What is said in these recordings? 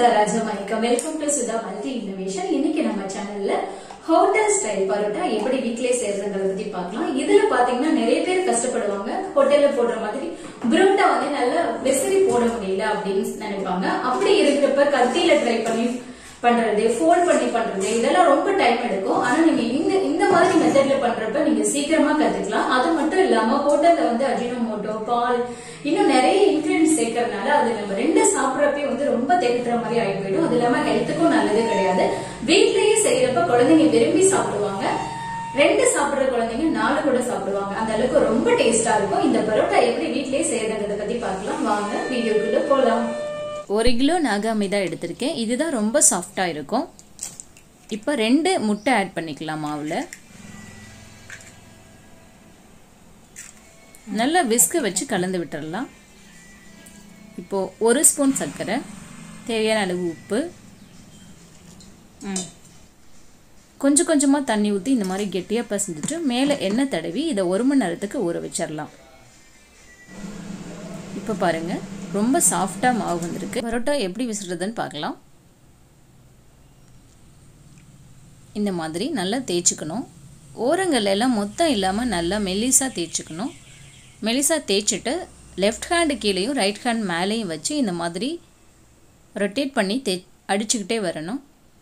Sudha Rajamanickam welcome to Sudha multi innovation இன்னைக்கு நம்ம சேனல்ல ஹோட்டல் ஸ்டைல் பரோட்டா எப்படி வீட்லயே செய்யறதுன்றத பத்தி பார்க்கலாம் இதுல பாத்தீங்கன்னா நிறைய பேர் கஷ்டப்படுவாங்க ஹோட்டல்ல போடுற மாதிரி புரோட்டா வந்து நல்லா விசிறி போட முடியல அப்படின்னு நினைப்பாங்க அப்படி இருக்கிறப்ப கத்தியில ட்ரை பண்ணி பண்றது ஃபோல்ட் பண்ணி பண்றது இதெல்லாம் ரொம்ப டைம் எடுக்கும் ஆனா நீங்க இந்த இந்த மாதிரி மெத்தட்ல பண்றப்ப நீங்க சீக்கிரமா கத்துக்கலாம் அது மட்டும் இல்லாம ஹோட்டல்ல வந்து அஜினோமோட்டோ பால் இன்னும் நிறைய இன்கிரீடியன்ஸ் சேர்க்கறதுனால அது நம்ம ரெண்டு சாப்பிடறப்பே வந்து ரொம்ப தெகட்டுற மாதிரி ஆகி போயிடும் அது இல்லாம ஹெல்த்துக்கும் நல்லது கிடையாது வீட்லயே செய்யறப்ப குழந்தைங்க விரும்பி சாப்பிடுவாங்க ரெண்டு சாப்பிடுற குழந்தைங்க நாலு கூட சாப்பிடுவாங்க அந்த அளவுக்கு ரொம்ப டேஸ்டா இருக்கும் இந்த பரோட்டா எப்படி வீட்லயே செய்யறதுன்றத பத்தி பார்க்கலாம் வாங்க வீடியோக்குள்ள போலாம் ஒரு கிலோ நாகாமிதா எடுத்திருக்கேன் இதுதான் ரொம்ப சாஃப்டாக இருக்கும் இப்போ ரெண்டு முட்டை ஆட் பண்ணிக்கலாம் மாவில் நல்லா விஸ்கு வச்சு கலந்து விட்டுறலாம் இப்போது ஒரு ஸ்பூன் சர்க்கரை தேவையான அளவு உப்பு ம். கொஞ்சம் கொஞ்சமாக தண்ணி ஊற்றி இந்த மாதிரி கெட்டியாக பசஞ்சிட்டு மேலே எண்ணெய் தடவி இதை ஒரு மணி நேரத்துக்கு ஊற வச்சிடலாம் இப்போ பாருங்க ரொம்ப சாஃப்டாக மாவு வந்திருக்கு பரோட்டா எப்படி விசுறதுன்னு பார்க்கலாம் இந்த மாதிரி நல்லா தேய்ச்சிக்கணும் ஓரங்கள் எல்லாம் மொத்தம் இல்லாமல் நல்லா மெல்லிஸாக தேய்ச்சிக்கணும் மெல்லிஸாக தேய்ச்சிட்டு லெஃப்ட் ஹேண்டு கீழேயும் ரைட் ஹேண்ட் மேலேயும் வச்சு இந்த மாதிரி ரொட்டேட் பண்ணி தே அடிச்சுக்கிட்டே வரணும்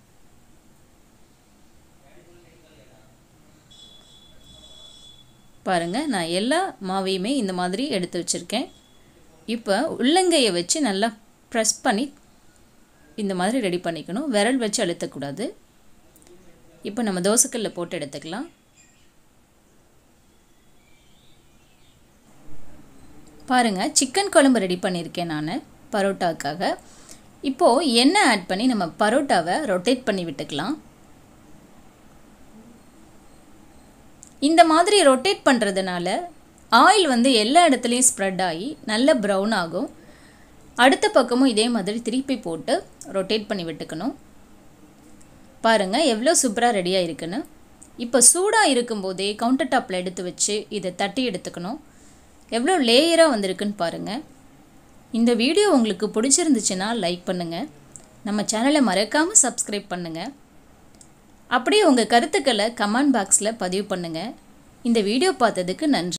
பாருங்கள் நான் எல்லா மாவையுமே இந்த மாதிரி எடுத்து வச்சுருக்கேன் இப்போ உள்ளங்கையை வச்சு நல்லா ப்ரெஸ் பண்ணி இந்த மாதிரி ரெடி பண்ணிக்கணும் விரல் வச்சு அழுத்தக்கூடாது இப்போ நம்ம தோசைக்கல்ல போட்டு எடுத்துக்கலாம் பாருங்கள் சிக்கன் குழம்பு ரெடி பண்ணியிருக்கேன் நான் பரோட்டாக்காக இப்போது எண்ணெய் ஆட் பண்ணி நம்ம பரோட்டாவை ரொட்டேட் பண்ணி விட்டுக்கலாம் இந்த மாதிரி ரொட்டேட் பண்ணுறதுனால ஆயில் வந்து எல்லா இடத்துலையும் ஸ்ப்ரெட் ஆகி நல்ல ப்ரௌன் ஆகும் அடுத்த பக்கமும் இதே மாதிரி திருப்பி போட்டு ரொட்டேட் பண்ணி விட்டுக்கணும் பாருங்கள் எவ்வளோ சூப்பராக ரெடியாக இருக்குன்னு இப்போ சூடாக இருக்கும்போதே கவுண்டர் டாப்பில் எடுத்து வச்சு இதை தட்டி எடுத்துக்கணும் எவ்வளோ லேயராக வந்திருக்குன்னு பாருங்கள் இந்த வீடியோ உங்களுக்கு பிடிச்சிருந்துச்சுன்னா லைக் பண்ணுங்கள் நம்ம சேனலை மறக்காமல் சப்ஸ்கிரைப் பண்ணுங்கள் அப்படியே உங்கள் கருத்துக்களை கமெண்ட் பாக்ஸில் பதிவு பண்ணுங்கள் இந்த வீடியோ பார்த்ததுக்கு நன்றி